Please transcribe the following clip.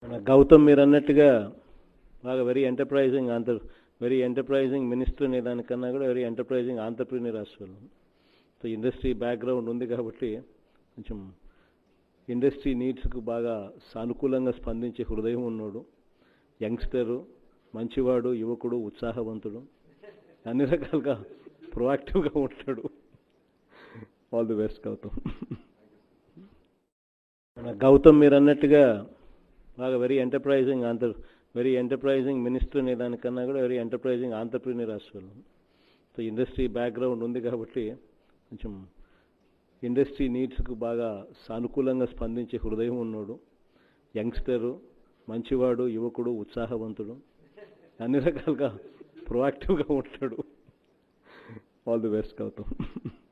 మన గౌతమ్ మీరు అన్నట్టుగా బాగా వెరీ ఎంటర్ప్రైజింగ్ ఆంటర్ వెరీ ఎంటర్ప్రైజింగ్ మినిస్టర్ అనే దానికన్నా కూడా వెరీ ఎంటర్ప్రైజింగ్ ఆంటర్ప్రీనియర్ అసలు సో ఇండస్ట్రీ బ్యాక్గ్రౌండ్ ఉంది కాబట్టి కొంచెం ఇండస్ట్రీ నీడ్స్కు బాగా సానుకూలంగా స్పందించే హృదయం ఉన్నాడు యంగ్స్టరు మంచివాడు యువకుడు ఉత్సాహవంతుడు అన్ని రకాలుగా ప్రొయాక్టివ్గా ఉంటాడు ఆల్ ది బెస్ట్ గౌతమ్ మన గౌతమ్ మీరు అన్నట్టుగా బాగా వెరీ ఎంటర్ప్రైజింగ్ ఆంటర్ వెరీ ఎంటర్ప్రైజింగ్ మినిస్టర్ అనే దానికన్నా కూడా వెరీ ఎంటర్ప్రైజింగ్ ఆంటర్ప్రీనియర్ అసలు సో ఇండస్ట్రీ బ్యాక్గ్రౌండ్ ఉంది కాబట్టి కొంచెం ఇండస్ట్రీ నీడ్స్కు బాగా సానుకూలంగా స్పందించే హృదయం ఉన్నాడు యంగ్స్టరు మంచివాడు యువకుడు ఉత్సాహవంతుడు అన్ని రకాలుగా ప్రొయాక్టివ్గా ఉంటాడు ఆల్ ది బెస్ట్ గౌతమ్